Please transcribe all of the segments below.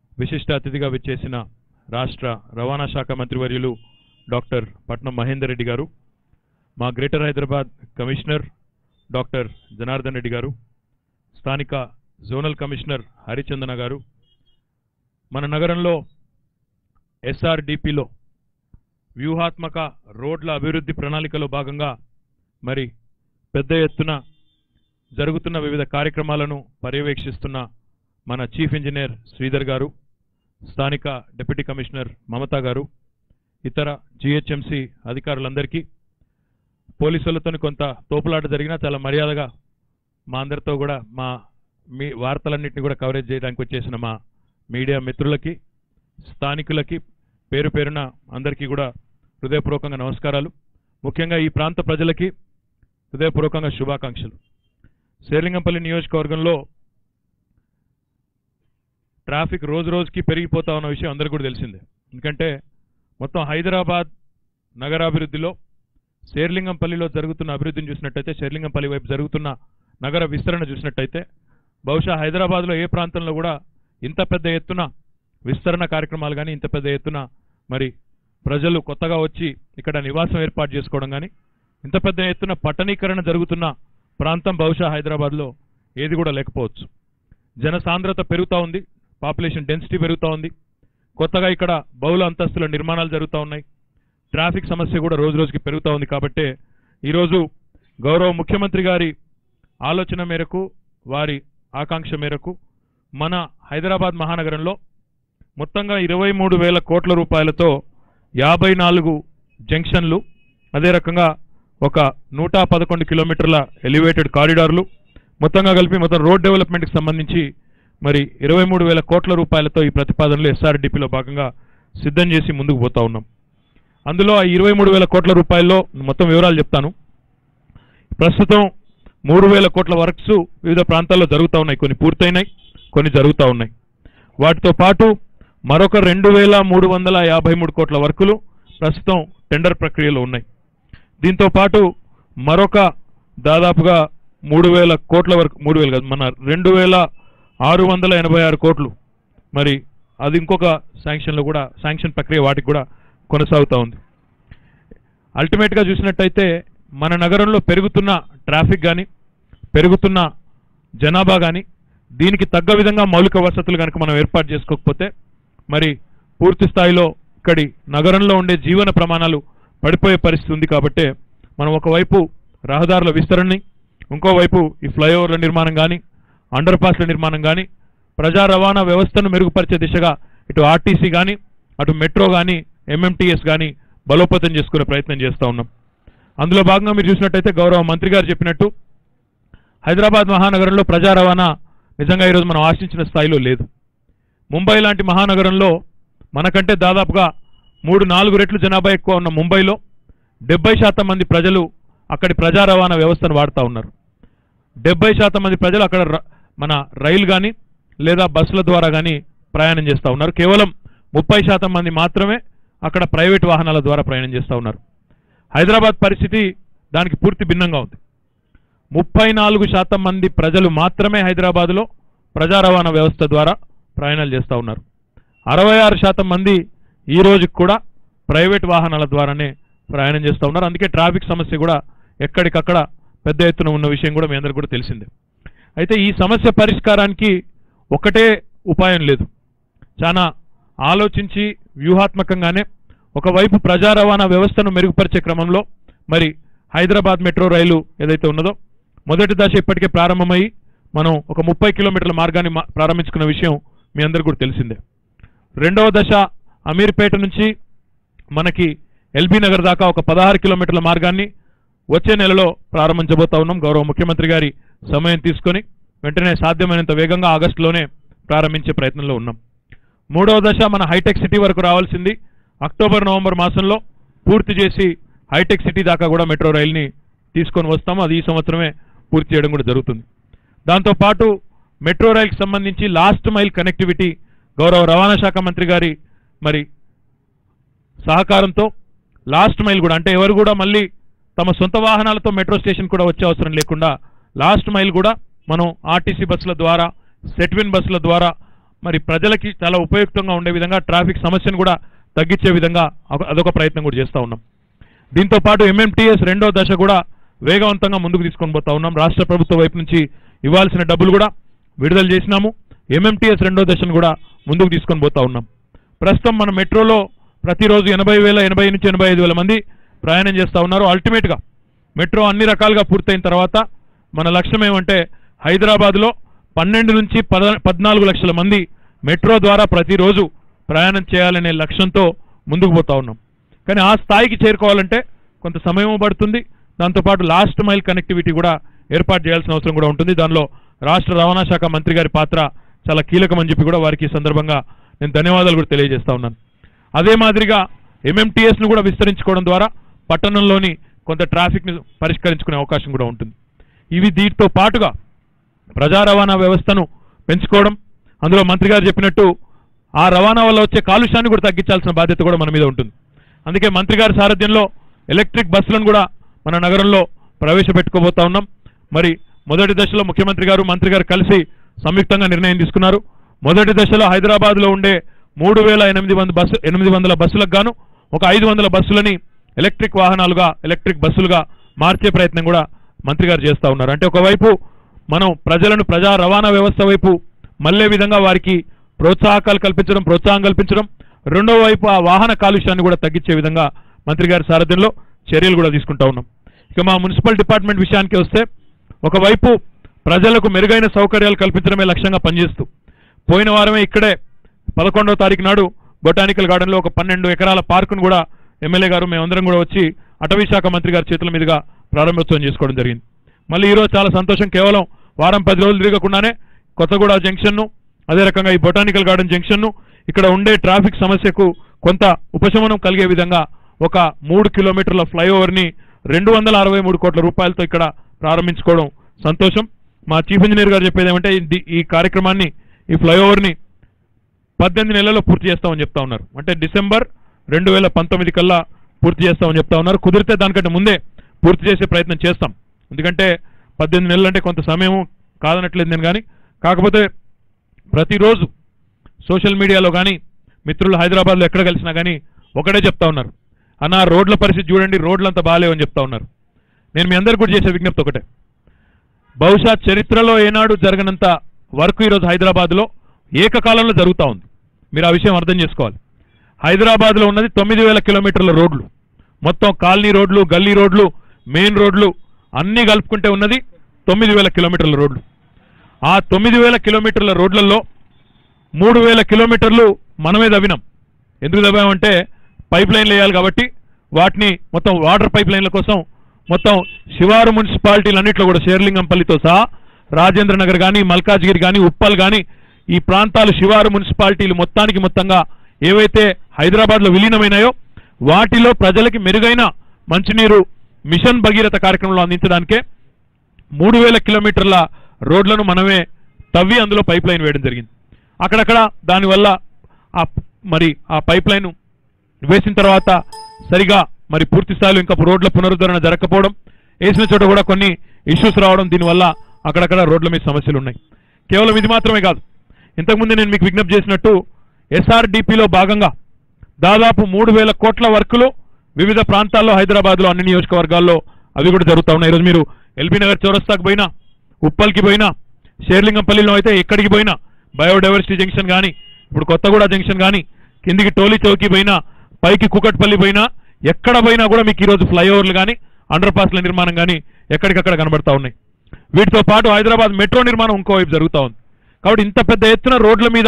విశిష్ట అతిథిగా విచ్చేసిన రాష్ట్ర రవాణా శాఖ మంత్రివర్యులు డాక్టర్ పట్నం మహేందర్ రెడ్డి గారు మా greater Hyderabad commissioner doctor Janardhan Reddy garu స్థానిక జోనల్ కమిషనర్ హరిచందన గారు మన నగరంలో ఎస్ఆర్డిపిలో వ్యూహాత్మక రోడ్ల అభివృద్ధి ప్రణాళికలో భాగంగా మరి పెద్ద ఎత్తున జరుగుతున్న వివిధ కార్యక్రమాలను పర్యవేక్షిస్తున్న మన చీఫ్ ఇంజనీర్ శ్రీధర్ గారు స్థానిక డిప్యూటీ కమిషనర్ మమతా గారు ఇతర జిహెచ్ఎంసి అధికారులందరికీ పోలీసులతో కొంత తోపులాట జరిగినా చాలా మర్యాదగా మా అందరితో కూడా మా మీ వార్తలన్నింటినీ కూడా కవరేజ్ చేయడానికి వచ్చేసిన మా మీడియా మిత్రులకి స్థానికులకి పేరు పేరున అందరికీ కూడా హృదయపూర్వకంగా నమస్కారాలు ముఖ్యంగా ఈ ప్రాంత ప్రజలకి హృదయపూర్వకంగా శుభాకాంక్షలు శేర్లింగంపల్లి నియోజకవర్గంలో ట్రాఫిక్ రోజు రోజుకి పెరిగిపోతా ఉన్న విషయం అందరికీ కూడా తెలిసిందే ఎందుకంటే మొత్తం హైదరాబాద్ నగరాభివృద్ధిలో శేర్లింగంపల్లిలో జరుగుతున్న అభివృద్ధిని చూసినట్టయితే శేర్లింగంపల్లి వైపు జరుగుతున్న నగర విస్తరణ చూసినట్టయితే బహుశా హైదరాబాద్లో ఏ ప్రాంతంలో కూడా ఇంత పెద్ద ఎత్తున విస్తరణ కార్యక్రమాలు కానీ ఇంత పెద్ద ఎత్తున మరి ప్రజలు కొత్తగా వచ్చి ఇక్కడ నివాసం ఏర్పాటు చేసుకోవడం కానీ ఇంత పెద్ద ఎత్తున పట్టణీకరణ జరుగుతున్న ప్రాంతం బహుశా హైదరాబాద్లో ఏది కూడా లేకపోవచ్చు జనసాంద్రత పెరుగుతూ ఉంది పాపులేషన్ డెన్సిటీ పెరుగుతూ ఉంది కొత్తగా ఇక్కడ బహుళ అంతస్తుల నిర్మాణాలు జరుగుతూ ఉన్నాయి ట్రాఫిక్ సమస్య కూడా రోజు రోజుకి పెరుగుతూ ఉంది కాబట్టి ఈరోజు గౌరవ ముఖ్యమంత్రి గారి ఆలోచన మేరకు వారి ఆకాంక్ష మేరకు మన హైదరాబాద్ మహానగరంలో మొత్తంగా ఇరవై మూడు వేల కోట్ల రూపాయలతో యాభై నాలుగు జంక్షన్లు అదే రకంగా ఒక నూట పదకొండు కిలోమీటర్ల ఎలివేటెడ్ కారిడార్లు మొత్తంగా కలిపి మొత్తం రోడ్ డెవలప్మెంట్కి సంబంధించి మరి ఇరవై మూడు వేల కోట్ల రూపాయలతో ఈ ప్రతిపాదనలు ఎస్ఆర్డిపిలో భాగంగా సిద్ధం చేసి ముందుకు పోతా ఉన్నాం అందులో ఆ ఇరవై మూడు వేల కోట్ల రూపాయల్లో మొత్తం వివరాలు చెప్తాను ప్రస్తుతం మూడు వేల కోట్ల వర్క్స్ వివిధ ప్రాంతాల్లో జరుగుతూ ఉన్నాయి కొన్ని పూర్తయినాయి కొన్ని జరుగుతూ ఉన్నాయి వాటితో పాటు మరొక రెండు వేల మూడు వందల యాభై మూడు కోట్ల వర్కులు ప్రస్తుతం టెండర్ ప్రక్రియలో ఉన్నాయి దీంతో పాటు మరొక దాదాపుగా మూడు వేల కోట్ల వరకు మూడు వేలు కాదు మన రెండు వేల ఆరు వందల ఎనభై ఆరు కోట్లు మరి అది ఇంకొక శాంక్షన్లో కూడా శాంక్షన్ ప్రక్రియ వాటికి కూడా కొనసాగుతూ ఉంది అల్టిమేట్గా చూసినట్టయితే మన నగరంలో పెరుగుతున్న ట్రాఫిక్ కానీ పెరుగుతున్న జనాభా కానీ దీనికి తగ్గ విధంగా మౌలిక వసతులు కనుక మనం ఏర్పాటు చేసుకోకపోతే మరి పూర్తి స్థాయిలో ఇక్కడి నగరంలో ఉండే జీవన ప్రమాణాలు పడిపోయే పరిస్థితి ఉంది కాబట్టి మనం ఒకవైపు రహదారుల విస్తరణని ఇంకోవైపు ఈ ఫ్లైఓవర్ల నిర్మాణం కానీ అండర్ పాస్ల నిర్మాణం కానీ ప్రజా రవాణా వ్యవస్థను మెరుగుపరిచే దిశగా ఇటు ఆర్టీసీ కానీ అటు మెట్రో కానీ ఎంఎంటీఎస్ కానీ బలోపేతం చేసుకునే ప్రయత్నం చేస్తూ ఉన్నాం అందులో భాగంగా మీరు చూసినట్టయితే గౌరవ మంత్రి గారు చెప్పినట్టు హైదరాబాద్ మహానగరంలో ప్రజా రవాణా నిజంగా ఈరోజు మనం ఆశించిన స్థాయిలో లేదు ముంబై లాంటి మహానగరంలో మనకంటే దాదాపుగా మూడు నాలుగు రెట్లు జనాభా ఎక్కువ ఉన్న ముంబైలో డెబ్బై శాతం మంది ప్రజలు అక్కడి ప్రజా రవాణా వ్యవస్థను వాడుతూ ఉన్నారు డెబ్బై శాతం మంది ప్రజలు అక్కడ ర- మన రైలు కానీ లేదా బస్సుల ద్వారా కానీ ప్రయాణం చేస్తూ ఉన్నారు కేవలం ముప్పై శాతం మంది మాత్రమే అక్కడ ప్రైవేట్ వాహనాల ద్వారా ప్రయాణం చేస్తూ ఉన్నారు హైదరాబాద్ పరిస్థితి దానికి పూర్తి భిన్నంగా ఉంది ముప్పై నాలుగు శాతం మంది ప్రజలు మాత్రమే హైదరాబాద్లో ప్రజా రవాణా వ్యవస్థ ద్వారా ప్రయాణాలు చేస్తూ ఉన్నారు అరవై ఆరు శాతం మంది ఈ రోజుకి కూడా ప్రైవేట్ వాహనాల ద్వారానే ప్రయాణం చేస్తూ ఉన్నారు అందుకే ట్రాఫిక్ సమస్య కూడా ఎక్కడికక్కడ పెద్ద ఎత్తున ఉన్న విషయం కూడా మీ అందరికీ కూడా తెలిసిందే అయితే ఈ సమస్య పరిష్కారానికి ఒకటే ఉపాయం లేదు చాలా ఆలోచించి వ్యూహాత్మకంగానే ఒకవైపు ప్రజా రవాణా వ్యవస్థను మెరుగుపరిచే క్రమంలో మరి హైదరాబాద్ మెట్రో రైలు ఏదైతే ఉన్నదో మొదటి దశ ఇప్పటికే ప్రారంభమై మనం ఒక ముప్పై కిలోమీటర్ల మార్గాన్ని మా- ప్రారంభించుకున్న విషయం మీ అందరికీ కూడా తెలిసిందే రెండవ దశ అమీర్పేట నుంచి మనకి ఎల్బీ నగర్ దాకా ఒక పదహారు కిలోమీటర్ల మార్గాన్ని వచ్చే నెలలో ప్రారంభించబోతా ఉన్నాం గౌరవ ముఖ్యమంత్రి గారి సమయం తీసుకొని వెంటనే సాధ్యమైనంత వేగంగా ఆగస్టులోనే ప్రారంభించే ప్రయత్నంలో ఉన్నాం మూడవ దశ మన హైటెక్ సిటీ వరకు రావాల్సింది అక్టోబర్ నవంబర్ మాసంలో పూర్తి చేసి హైటెక్ సిటీ దాకా కూడా మెట్రో రైల్ని తీసుకొని వస్తాము అది ఈ సంవత్సరమే పూర్తి చేయడం కూడా జరుగుతుంది దాంతోపాటు మెట్రో రైలుకి సంబంధించి లాస్ట్ మైల్ కనెక్టివిటీ గౌరవ రవాణా శాఖ మంత్రి గారి మరి సహకారంతో లాస్ట్ మైల్ కూడా అంటే ఎవరు కూడా మళ్ళీ తమ సొంత వాహనాలతో మెట్రో స్టేషన్ కూడా వచ్చే అవసరం లేకుండా లాస్ట్ మైల్ కూడా మనం ఆర్టీసీ బస్సుల ద్వారా సెట్విన్ బస్సుల ద్వారా మరి ప్రజలకి చాలా ఉపయుక్తంగా ఉండే విధంగా ట్రాఫిక్ సమస్యను కూడా తగ్గించే విధంగా ఒక- అదొక ప్రయత్నం కూడా చేస్తూ ఉన్నాం దీంతో పాటు ఎంఎంటీఎస్ రెండో దశ కూడా వేగవంతంగా ముందుకు తీసుకొని పోతా ఉన్నాం రాష్ట్ర ప్రభుత్వం వైపు నుంచి ఇవ్వాల్సిన డబ్బులు కూడా విడుదల చేసినాము ఎంఎంటీఎస్ రెండో దశను కూడా ముందుకు తీసుకొని పోతా ఉన్నాం ప్రస్తుతం మన మెట్రోలో ప్రతిరోజు ఎనభై వేల ఎనభై నుంచి ఎనభై ఐదు వేల మంది ప్రయాణం చేస్తూ ఉన్నారు అల్టిమేట్గా మెట్రో అన్ని రకాలుగా పూర్తయిన తర్వాత మన లక్ష్యం ఏమంటే హైదరాబాద్లో పన్నెండు నుంచి పద పద్నాలుగు లక్షల మంది మెట్రో ద్వారా ప్రతిరోజు ప్రయాణం చేయాలనే లక్ష్యంతో ముందుకు పోతా ఉన్నాం కానీ ఆ స్థాయికి చేరుకోవాలంటే కొంత సమయం పడుతుంది దాంతోపాటు లాస్ట్ మైల్ కనెక్టివిటీ కూడా ఏర్పాటు చేయాల్సిన అవసరం కూడా ఉంటుంది దానిలో రాష్ట్ర రవాణా శాఖ మంత్రి గారి పాత్ర చాలా కీలకమని చెప్పి కూడా వారికి ఈ సందర్భంగా నేను ధన్యవాదాలు కూడా తెలియజేస్తా ఉన్నాను అదే మాదిరిగా ఎంఎంటీఎస్ను కూడా విస్తరించుకోవడం ద్వారా పట్టణంలోని కొంత ట్రాఫిక్ని పరిష్కరించుకునే అవకాశం కూడా ఉంటుంది ఇవి దీంతో పాటుగా ప్రజా రవాణా వ్యవస్థను పెంచుకోవడం అందులో మంత్రి గారు చెప్పినట్టు ఆ రవాణా వల్ల వచ్చే కాలుష్యాన్ని కూడా తగ్గించాల్సిన బాధ్యత కూడా మన మీద ఉంటుంది అందుకే మంత్రి గారి సారథ్యంలో ఎలక్ట్రిక్ బస్సులను కూడా మన నగరంలో ప్రవేశపెట్టుకోబోతా ఉన్నాం మరి మొదటి దశలో ముఖ్యమంత్రి గారు మంత్రి గారు కలిసి సంయుక్తంగా నిర్ణయం తీసుకున్నారు మొదటి దశలో హైదరాబాద్లో ఉండే మూడు వేల ఎనిమిది వంద బస్సు ఎనిమిది వందల బస్సులకు గాను ఒక ఐదు వందల బస్సులని ఎలక్ట్రిక్ వాహనాలుగా ఎలక్ట్రిక్ బస్సులుగా మార్చే ప్రయత్నం కూడా మంత్రి గారు చేస్తా ఉన్నారు అంటే ఒకవైపు మనం ప్రజలను ప్రజా రవాణా వ్యవస్థ వైపు మళ్ళే విధంగా వారికి ప్రోత్సాహకాలు కల్పించడం ప్రోత్సాహం కల్పించడం రెండో వైపు ఆ వాహన కాలుష్యాన్ని కూడా తగ్గించే విధంగా మంత్రి గారి సారథ్యంలో చర్యలు కూడా తీసుకుంటా ఉన్నాం ఇక మా మున్సిపల్ డిపార్ట్మెంట్ విషయానికి వస్తే ఒకవైపు ప్రజలకు మెరుగైన సౌకర్యాలు కల్పించడమే లక్ష్యంగా పనిచేస్తూ పోయిన వారమే ఇక్కడే పదకొండవ తారీఖు నాడు బొటానికల్ గార్డెన్లో ఒక పన్నెండు ఎకరాల పార్కును కూడా ఎమ్మెల్యే గారు మేమందరం కూడా వచ్చి అటవీ శాఖ మంత్రి గారి చేతుల మీదుగా ప్రారంభోత్సవం చేసుకోవడం జరిగింది మళ్ళీ ఈరోజు చాలా సంతోషం కేవలం వారం పది రోజులు తిరగకుండానే కొత్తగూడ జంక్షన్ను అదే రకంగా ఈ బొటానికల్ గార్డెన్ జంక్షన్ను ఇక్కడ ఉండే ట్రాఫిక్ సమస్యకు కొంత ఉపశమనం కలిగే విధంగా ఒక మూడు కిలోమీటర్ల ఫ్లైఓవర్ని రెండు వందల అరవై మూడు కోట్ల రూపాయలతో ఇక్కడ ప్రారంభించుకోవడం సంతోషం మా చీఫ్ ఇంజనీర్ గారు చెప్పేది ఏమంటే ఇది- ఈ కార్యక్రమాన్ని ఈ ఫ్లైఓవర్ని పద్దెనిమిది నెలల్లో పూర్తి చేస్తామని చెప్తా ఉన్నారు అంటే డిసెంబర్ రెండు వేల పంతొమ్మిది కల్లా పూర్తి చేస్తామని చెప్తా ఉన్నారు కుదిరితే దానికంటే ముందే పూర్తి చేసే ప్రయత్నం చేస్తాం ఎందుకంటే పద్దెనిమిది నెలలు అంటే కొంత సమయం కాదనట్లేదు నేను కానీ కాకపోతే ప్రతిరోజు సోషల్ మీడియాలో కానీ మిత్రులు హైదరాబాద్లో ఎక్కడ కలిసినా కానీ ఒకటే చెప్తా ఉన్నారు అన్న రోడ్ల పరిస్థితి చూడండి రోడ్లు అంత బాగాలేవు అని చెప్తా ఉన్నారు నేను మీ అందరికీ కూడా చేసే విజ్ఞప్తి ఒకటే బహుశా చరిత్రలో ఏనాడు జరగనంత వర్క్ ఈరోజు హైదరాబాద్లో ఏకకాలంలో జరుగుతూ ఉంది మీరు ఆ విషయం అర్థం చేసుకోవాలి హైదరాబాద్లో ఉన్నది తొమ్మిది వేల కిలోమీటర్ల రోడ్లు మొత్తం కాలనీ రోడ్లు గల్లీ రోడ్లు మెయిన్ రోడ్లు అన్నీ కలుపుకుంటే ఉన్నది తొమ్మిది వేల కిలోమీటర్ల రోడ్లు ఆ తొమ్మిది వేల కిలోమీటర్ల రోడ్లలో మూడు వేల కిలోమీటర్లు మనమే దవ్వినాం ఎందుకు దవ్వామంటే పైప్ లైన్లు వేయాలి కాబట్టి వాటిని మొత్తం వాటర్ పైప్ లైన్ల కోసం మొత్తం శివారు మున్సిపాలిటీలన్నింటిలో కూడా షేర్లింగంపల్లితో సహా రాజేంద్ర నగర్ కానీ మల్కాజ్గిరి కానీ ఉప్పల్ కానీ ఈ ప్రాంతాలు శివారు మున్సిపాలిటీలు మొత్తానికి మొత్తంగా ఏవైతే హైదరాబాద్లో విలీనమైనాయో వాటిలో ప్రజలకి మెరుగైన మంచినీరు మిషన్ భగీరథ కార్యక్రమంలో అందించడానికే మూడు వేల కిలోమీటర్ల రోడ్లను మనమే తవ్వి అందులో పైప్ లైన్ వేయడం జరిగింది అక్కడక్కడ దానివల్ల ఆ మరి ఆ పైప్ లైన్ వేసిన తర్వాత సరిగా మరి పూర్తి స్థాయిలో ఇంకా రోడ్ల పునరుద్ధరణ జరగకపోవడం వేసిన చోట కూడా కొన్ని ఇష్యూస్ రావడం దీనివల్ల అక్కడక్కడ రోడ్ల మీద సమస్యలు ఉన్నాయి కేవలం ఇది మాత్రమే కాదు ఇంతకుముందే నేను మీకు విజ్ఞప్తి చేసినట్టు ఎస్ఆర్డిపిలో భాగంగా దాదాపు మూడు వేల కోట్ల వర్కులు వివిధ ప్రాంతాల్లో హైదరాబాద్లో అన్ని నియోజకవర్గాల్లో అవి కూడా జరుగుతూ ఉన్నాయి ఈరోజు మీరు ఎల్బీ నగర్ చౌరస్తాకు పోయినా ఉప్పల్కి పోయినా షేర్లింగంపల్లిలో అయితే ఎక్కడికి పోయినా బయోడైవర్సిటీ జంక్షన్ కానీ ఇప్పుడు కొత్తగూడ జంక్షన్ కానీ కిందికి టోలీ చౌకి పోయినా పైకి కుకట్పల్లి పోయినా ఎక్కడ పోయినా కూడా మీకు ఈరోజు ఫ్లైఓవర్లు కానీ అండర్ పాస్ల నిర్మాణం కానీ ఎక్కడికక్కడ కనబడతా ఉన్నాయి వీటితో పాటు హైదరాబాద్ మెట్రో నిర్మాణం ఇంకోవైపు జరుగుతూ ఉంది కాబట్టి ఇంత పెద్ద ఎత్తున రోడ్ల మీద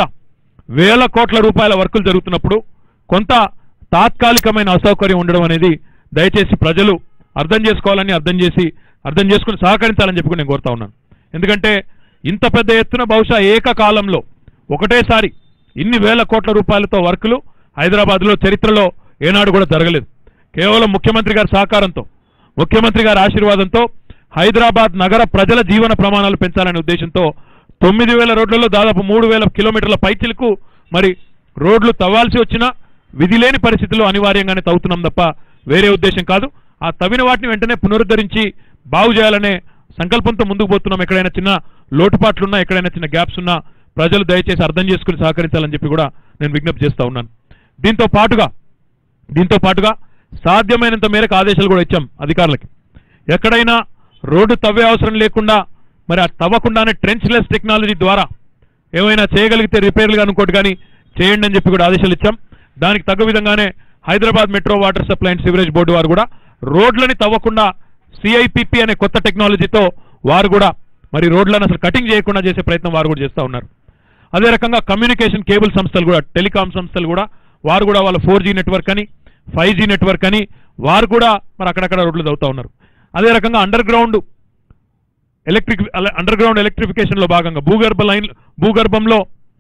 వేల కోట్ల రూపాయల వర్కులు జరుగుతున్నప్పుడు కొంత తాత్కాలికమైన అసౌకర్యం ఉండడం అనేది దయచేసి ప్రజలు అర్థం చేసుకోవాలని అర్థం చేసి అర్థం చేసుకుని సహకరించాలని చెప్పి కూడా నేను కోరుతా ఉన్నాను ఎందుకంటే ఇంత పెద్ద ఎత్తున బహుశా ఏకకాలంలో ఒకటేసారి ఇన్ని వేల కోట్ల రూపాయలతో వర్కులు హైదరాబాద్లో చరిత్రలో ఏనాడు కూడా జరగలేదు కేవలం ముఖ్యమంత్రి గారి సహకారంతో ముఖ్యమంత్రి గారి ఆశీర్వాదంతో హైదరాబాద్ నగర ప్రజల జీవన ప్రమాణాలు పెంచాలనే ఉద్దేశంతో తొమ్మిది వేల రోడ్లలో దాదాపు మూడు వేల కిలోమీటర్ల పైచిలకు మరి రోడ్లు తవ్వాల్సి వచ్చినా విధి లేని పరిస్థితుల్లో అనివార్యంగానే తవ్వుతున్నాం తప్ప వేరే ఉద్దేశం కాదు ఆ తవ్విన వాటిని వెంటనే పునరుద్ధరించి బాగు చేయాలనే సంకల్పంతో ముందుకు పోతున్నాం ఎక్కడైనా చిన్న లోటుపాట్లున్నా ఎక్కడైనా చిన్న గ్యాప్స్ ఉన్నా ప్రజలు దయచేసి అర్థం చేసుకుని సహకరించాలని చెప్పి కూడా నేను విజ్ఞప్తి చేస్తా ఉన్నాను దీంతో పాటుగా దీంతో పాటుగా సాధ్యమైనంత మేరకు ఆదేశాలు కూడా ఇచ్చాం అధికారులకి ఎక్కడైనా రోడ్డు తవ్వే అవసరం లేకుండా మరి ఆ తవ్వకుండానే ట్రెంచ్లెస్ టెక్నాలజీ ద్వారా ఏమైనా చేయగలిగితే రిపేర్లు కానీ ఇంకోటి కానీ చేయండి అని చెప్పి కూడా ఆదేశాలు ఇచ్చాం దానికి తగ్గ విధంగానే Hyderabad metro water supply and sewerage board వారు కూడా రోడ్లని తవ్వకుండా సిఐపిపి అనే కొత్త టెక్నాలజీతో వారు కూడా మరి రోడ్లను అసలు కటింగ్ చేయకుండా చేసే ప్రయత్నం వారు కూడా చేస్తూ ఉన్నారు అదే రకంగా కమ్యూనికేషన్ కేబుల్ సంస్థలు కూడా టెలికాం సంస్థలు కూడా వారు కూడా వాళ్ళ ఫోర్ నెట్వర్క్ అని ఫైవ్ జీ నెట్వర్క్ అని వారు కూడా మరి అక్కడక్కడ రోడ్లు తవ్వుతా ఉన్నారు అదే రకంగా underground electric underground electrification లో భాగంగా భూగర్భ లైన్ భూగర్భంలో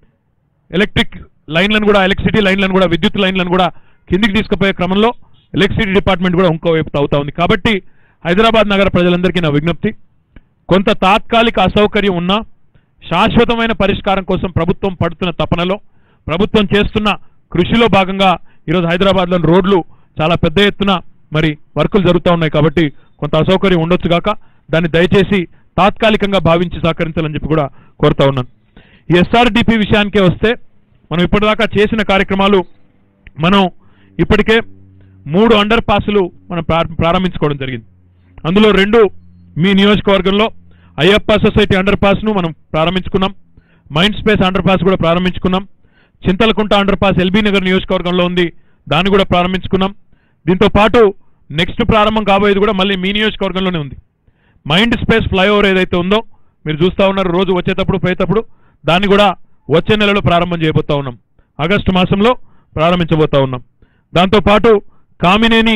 ఎలక్ట్రిక్ లైన్లను కూడా ఎలక్ట్రిసిటీ లైన్లను కూడా విద్యుత్ లైన్లను కూడా కిందికి తీసుకుపోయే క్రమంలో ఎలక్ట్రిసిటీ డిపార్ట్మెంట్ కూడా ఇంకో వైపు తవ్వుతా ఉంది కాబట్టి హైదరాబాద్ నగర ప్రజలందరికీ నా విజ్ఞప్తి కొంత తాత్కాలిక అసౌకర్యం ఉన్నా శాశ్వతమైన పరిష్కారం కోసం ప్రభుత్వం పడుతున్న తపనలో ప్రభుత్వం చేస్తున్న కృషిలో భాగంగా ఈరోజు హైదరాబాద్లోని రోడ్లు చాలా పెద్ద ఎత్తున మరి వర్కులు జరుగుతూ ఉన్నాయి కాబట్టి కొంత అసౌకర్యం ఉండొచ్చు గాక దాన్ని దయచేసి తాత్కాలికంగా భావించి సహకరించాలని చెప్పి కూడా కోరుతా ఉన్నాను ఈ ఎస్ఆర్డిపి విషయానికే వస్తే మనం ఇప్పటిదాకా చేసిన కార్యక్రమాలు మనం ఇప్పటికే మూడు అండర్ పాసులు మనం ప్రార- ప్రారంభించుకోవడం జరిగింది అందులో రెండు మీ నియోజకవర్గంలో అయ్యప్ప సొసైటీ అండర్ పాస్ను మనం ప్రారంభించుకున్నాం మైండ్ స్పేస్ అండర్ పాస్ కూడా ప్రారంభించుకున్నాం Chintalakunta underpass LB Nagar నియోజకవర్గంలో ఉంది దాన్ని కూడా ప్రారంభించుకున్నాం దీంతో పాటు నెక్స్ట్ ప్రారంభం కాబోయేది కూడా మళ్ళీ మీ నియోజకవర్గంలోనే ఉంది మైండ్ స్పేస్ ఫ్లైఓవర్ ఏదైతే ఉందో మీరు చూస్తూ ఉన్నారు రోజు వచ్చేటప్పుడు పోయేటప్పుడు దాన్ని కూడా వచ్చే నెలలో ప్రారంభం చేయబోతా ఉన్నాం ఆగస్టు మాసంలో ప్రారంభించబోతా ఉన్నాం దాంతోపాటు కామినేని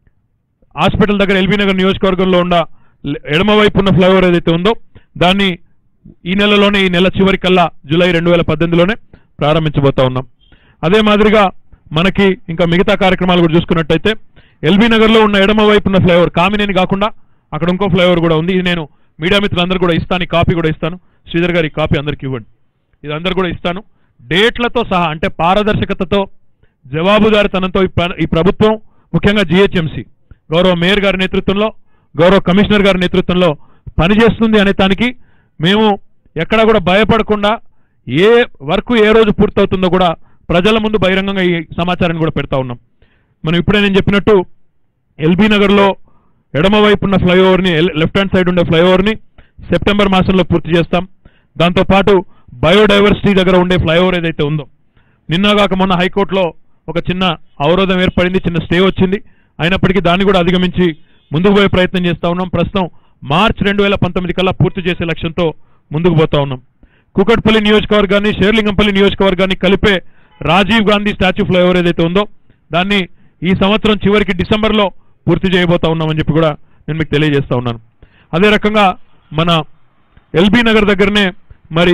హాస్పిటల్ దగ్గర ఎల్బీ నగర్ నియోజకవర్గంలో ఉన్న లె- ఎడమవైపు ఉన్న ఫ్లైఓవర్ ఏదైతే ఉందో దాన్ని ఈ నెలలోనే ఈ నెల చివరి కల్లా జూలై రెండు వేల పద్దెనిమిదిలోనే ప్రారంభించబోతా ఉన్నాం అదే మాదిరిగా మనకి ఇంకా మిగతా కార్యక్రమాలు కూడా చూసుకున్నట్టయితే ఎల్బీ నగర్లో ఉన్న ఎడమ వైపు ఉన్న ఫ్లైఓవర్ కామినేని కాకుండా అక్కడ ఇంకో ఫ్లైఓవర్ కూడా ఉంది ఇది నేను మీడియా మిత్రులందరూ కూడా ఇస్తాను ఈ కాపీ కూడా ఇస్తాను శ్రీధర్ గారి కాపీ అందరికీ ఇవ్వండి ఇది అందరు కూడా ఇస్తాను డేట్లతో సహా అంటే పారదర్శకతతో జవాబుదారితనంతో ఈ ప్ర- ఈ ప్రభుత్వం ముఖ్యంగా జిహెచ్ఎంసి గౌరవ మేయర్ గారి నేతృత్వంలో గౌరవ కమిషనర్ గారి నేతృత్వంలో పనిచేస్తుంది అనే దానికి మేము ఎక్కడా కూడా భయపడకుండా ఏ వర్క్ ఏ రోజు పూర్తవుతుందో కూడా ప్రజల ముందు బహిరంగంగా ఈ సమాచారాన్ని కూడా పెడతా ఉన్నాం మనం ఇప్పుడే నేను చెప్పినట్టు ఎల్బీ నగర్లో ఎడమ వైపు ఉన్న ఫ్లైఓవర్ని ఎల్- లెఫ్ట్ హ్యాండ్ సైడ్ ఉండే ఫ్లైఓవర్ని సెప్టెంబర్ మాసంలో పూర్తి చేస్తాం దాంతోపాటు బయోడైవర్సిటీ దగ్గర ఉండే ఫ్లైఓవర్ ఏదైతే ఉందో నిన్నగాక మొన్న హైకోర్టులో ఒక చిన్న అవరోధం ఏర్పడింది చిన్న స్టే వచ్చింది అయినప్పటికీ దాన్ని కూడా అధిగమించి ముందుకు పోయే ప్రయత్నం చేస్తా ఉన్నాం ప్రస్తుతం మార్చ్ రెండు వేల పంతొమ్మిది కల్లా పూర్తి చేసే లక్ష్యంతో ముందుకు పోతా ఉన్నాం కుకట్పల్లి నియోజకవర్గాన్ని షేర్లింగంపల్లి నియోజకవర్గాన్ని కలిపే రాజీవ్ గాంధీ స్టాచ్యూ ఫ్లైఓవర్ ఏదైతే ఉందో దాన్ని ఈ సంవత్సరం చివరికి డిసెంబర్లో పూర్తి చేయబోతా ఉన్నామని చెప్పి కూడా నేను మీకు తెలియజేస్తా ఉన్నాను అదే రకంగా మన ఎల్బీ నగర్ దగ్గరనే మరి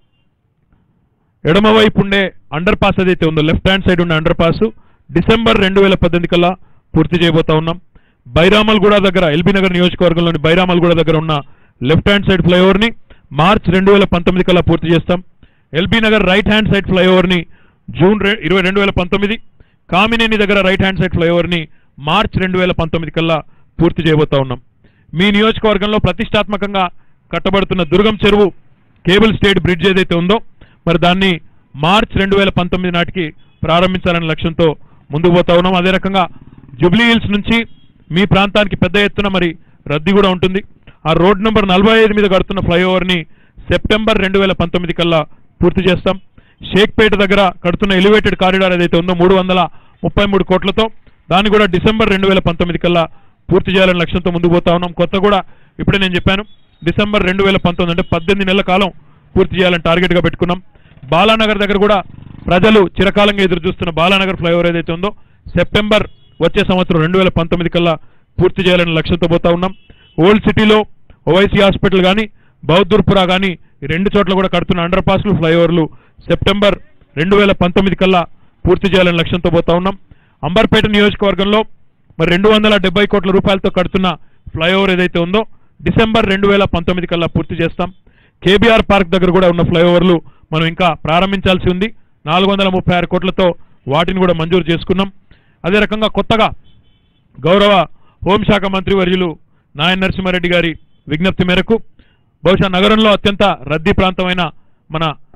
ఎడమవైపు ఉండే అండర్ పాస్ ఏదైతే ఉందో లెఫ్ట్ హ్యాండ్ సైడ్ ఉండే అండర్ పాస్ డిసెంబర్ రెండు వేల పద్దెనిమిది కల్లా పూర్తి చేయబోతా ఉన్నాం బైరామల్గూడ దగ్గర ఎల్బీ నగర్ నియోజకవర్గంలోని బైరామల్గూడ దగ్గర ఉన్న లెఫ్ట్ హ్యాండ్ సైడ్ ఫ్లైఓవర్ని మార్చ్ రెండు వేల పంతొమ్మిది కల్లా పూర్తి చేస్తాం LB Nagar right hand side ఫ్లైఓవర్ని జూన్ రె- ఇరవై రెండు వేల పంతొమ్మిది కామినేని దగ్గర రైట్ హ్యాండ్ సైడ్ ఫ్లైఓవర్ని మార్చ్ రెండు వేల పంతొమ్మిది కల్లా పూర్తి చేయబోతా ఉన్నాం మీ నియోజకవర్గంలో ప్రతిష్టాత్మకంగా కట్టబడుతున్న దుర్గం చెరువు కేబుల్ స్టేట్ బ్రిడ్జ్ ఏదైతే ఉందో మరి దాన్ని మార్చ్ రెండు వేల పంతొమ్మిది నాటికి ప్రారంభించాలనే లక్ష్యంతో ముందుకు పోతా ఉన్నాం అదే రకంగా జూబ్లీ హిల్స్ నుంచి మీ ప్రాంతానికి పెద్ద ఎత్తున మరి రద్దీ కూడా ఉంటుంది ఆ రోడ్ నెంబర్ నలభై ఐదు మీద కడుతున్న ఫ్లైఓవర్ని సెప్టెంబర్ రెండు వేల పంతొమ్మిది కల్లా పూర్తి చేస్తాం షేక్పేట దగ్గర కడుతున్న ఎలివేటెడ్ కారిడార్ ఏదైతే ఉందో మూడు వందల ముప్పై మూడు కోట్లతో దాన్ని కూడా డిసెంబర్ రెండు వేల పంతొమ్మిది కల్లా పూర్తి చేయాలనే లక్ష్యంతో ముందుకు పోతా ఉన్నాం కొత్త కూడా ఇప్పుడే నేను చెప్పాను డిసెంబర్ రెండు వేల పంతొమ్మిది అంటే పద్దెనిమిది నెలల కాలం పూర్తి చేయాలని టార్గెట్గా పెట్టుకున్నాం బాలానగర్ దగ్గర కూడా ప్రజలు చిరకాలంగా ఎదురు చూస్తున్న బాలానగర్ ఫ్లైఓవర్ ఏదైతే ఉందో సెప్టెంబర్ వచ్చే సంవత్సరం రెండు వేల పంతొమ్మిది కల్లా పూర్తి చేయాలని లక్ష్యంతో పోతా ఉన్నాం ఓల్డ్ సిటీలో ఓవైసీ హాస్పిటల్ కానీ బౌద్ధుర్పురా కానీ ఈ రెండు చోట్ల కూడా కడుతున్న అండర్ పాస్లు ఫ్లైఓవర్లు సెప్టెంబర్ రెండు వేల పంతొమ్మిది కల్లా పూర్తి చేయాలని లక్ష్యంతో పోతా ఉన్నాం అంబర్పేట నియోజకవర్గంలో మరి రెండు వందల డెబ్బై కోట్ల రూపాయలతో కడుతున్న ఫ్లైఓవర్ ఏదైతే ఉందో డిసెంబర్ రెండు వేల పంతొమ్మిది కల్లా పూర్తి చేస్తాం కేబీఆర్ పార్క్ దగ్గర కూడా ఉన్న ఫ్లైఓవర్లు మనం ఇంకా ప్రారంభించాల్సి ఉంది నాలుగు వందల ముప్పై ఆరు కోట్లతో వాటిని కూడా మంజూరు చేసుకున్నాం అదే రకంగా కొత్తగా గౌరవ హోంశాఖ మంత్రి వర్యులు నాయన్ నరసింహారెడ్డి గారి విజ్ఞప్తి మేరకు బహుశా నగరంలో అత్యంత రద్దీ ప్రాంతమైన మన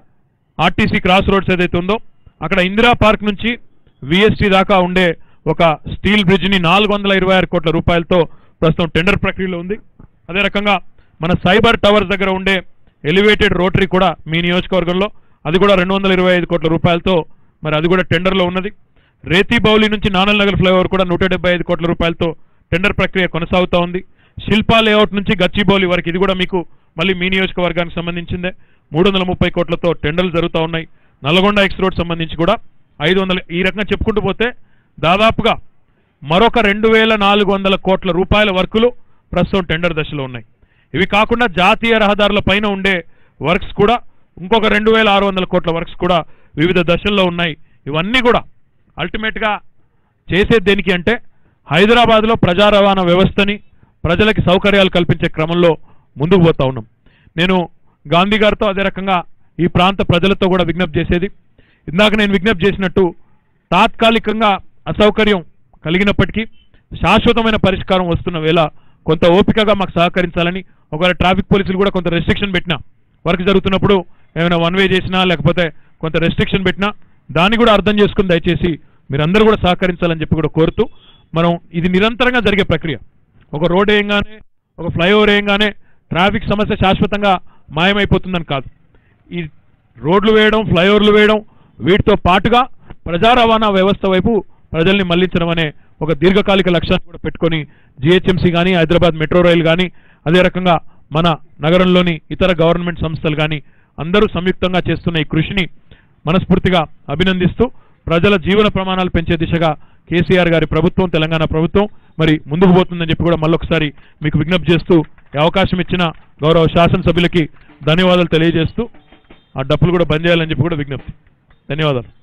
ఆర్టీసీ క్రాస్ రోడ్స్ ఏదైతే ఉందో అక్కడ ఇందిరా పార్క్ నుంచి విఎస్టీ దాకా ఉండే ఒక స్టీల్ బ్రిడ్జ్ ని నాలుగు వందల ఇరవై ఆరు కోట్ల రూపాయలతో ప్రస్తుతం టెండర్ ప్రక్రియలో ఉంది అదే రకంగా మన సైబర్ టవర్స్ దగ్గర ఉండే ఎలివేటెడ్ రోటరీ కూడా మీ నియోజకవర్గంలో అది కూడా రెండు వందల ఇరవై ఐదు కోట్ల రూపాయలతో మరి అది కూడా టెండర్లో ఉన్నది రేతి బౌలి నుంచి నానల్ నగర్ ఫ్లైఓవర్ కూడా నూట డెబ్బై ఐదు కోట్ల రూపాయలతో టెండర్ ప్రక్రియ కొనసాగుతూ ఉంది శిల్పా లేఅవుట్ నుంచి గచ్చిబౌలి వరకు ఇది కూడా మీకు మళ్ళీ మీ నియోజకవర్గానికి సంబంధించిందే మూడు వందల ముప్పై కోట్లతో టెండర్లు జరుగుతూ ఉన్నాయి నల్గొండ ఎక్స్ రోడ్ సంబంధించి కూడా ఐదు వందల ఈ రకంగా చెప్పుకుంటూ పోతే దాదాపుగా మరొక రెండు వేల నాలుగు వందల కోట్ల రూపాయల వర్కులు ప్రస్తుతం టెండర్ దశలో ఉన్నాయి ఇవి కాకుండా జాతీయ రహదారుల పైన ఉండే వర్క్స్ కూడా ఇంకొక రెండు వేల ఆరు వందల కోట్ల వర్క్స్ కూడా వివిధ దశల్లో ఉన్నాయి ఇవన్నీ కూడా అల్టిమేట్గా చేసేది దేనికి అంటే హైదరాబాద్లో ప్రజా రవాణా వ్యవస్థని ప్రజలకి సౌకర్యాలు కల్పించే క్రమంలో ముందుకు పోతా ఉన్నాం నేను గాంధీ గారితో అదే రకంగా ఈ ప్రాంత ప్రజలతో కూడా విజ్ఞప్తి చేసేది ఇందాక నేను విజ్ఞప్తి చేసినట్టు తాత్కాలికంగా అసౌకర్యం కలిగినప్పటికీ శాశ్వతమైన పరిష్కారం వస్తున్న వేళ కొంత ఓపికగా మాకు సహకరించాలని ఒకవేళ ట్రాఫిక్ పోలీసులు కూడా కొంత రెస్ట్రిక్షన్ పెట్టినా వర్క్ జరుగుతున్నప్పుడు ఏమైనా వన్ వే చేసినా లేకపోతే కొంత రెస్ట్రిక్షన్ పెట్టినా దాన్ని కూడా అర్థం చేసుకుని దయచేసి మీరందరూ కూడా సహకరించాలని చెప్పి కూడా కోరుతూ మనం ఇది నిరంతరంగా జరిగే ప్రక్రియ ఒక రోడ్ వేయంగానే ఒక ఫ్లైఓవర్ వేయంగానే ట్రాఫిక్ సమస్య శాశ్వతంగా మాయమైపోతుందని కాదు ఈ రోడ్లు వేయడం ఫ్లైఓవర్లు వేయడం వీటితో పాటుగా ప్రజా రవాణా వ్యవస్థ వైపు ప్రజల్ని మళ్లించడం అనే ఒక దీర్ఘకాలిక లక్ష్యాన్ని కూడా పెట్టుకొని జిహెచ్ఎంసీ కానీ హైదరాబాద్ మెట్రో రైలు కానీ అదే రకంగా మన నగరంలోని ఇతర గవర్నమెంట్ సంస్థలు కానీ అందరూ సంయుక్తంగా చేస్తున్న ఈ కృషిని మనస్ఫూర్తిగా అభినందిస్తూ ప్రజల జీవన ప్రమాణాలు పెంచే దిశగా కేసీఆర్ గారి ప్రభుత్వం తెలంగాణ ప్రభుత్వం మరి ముందుకు పోతుందని చెప్పి కూడా మళ్ళొకసారి మీకు విజ్ఞప్తి చేస్తూ ఈ అవకాశం ఇచ్చిన గౌరవ శాసనసభ్యులకి ధన్యవాదాలు తెలియజేస్తూ ఆ డప్పులు కూడా బంద్ చేయాలని చెప్పి కూడా విజ్ఞప్తి ధన్యవాదాలు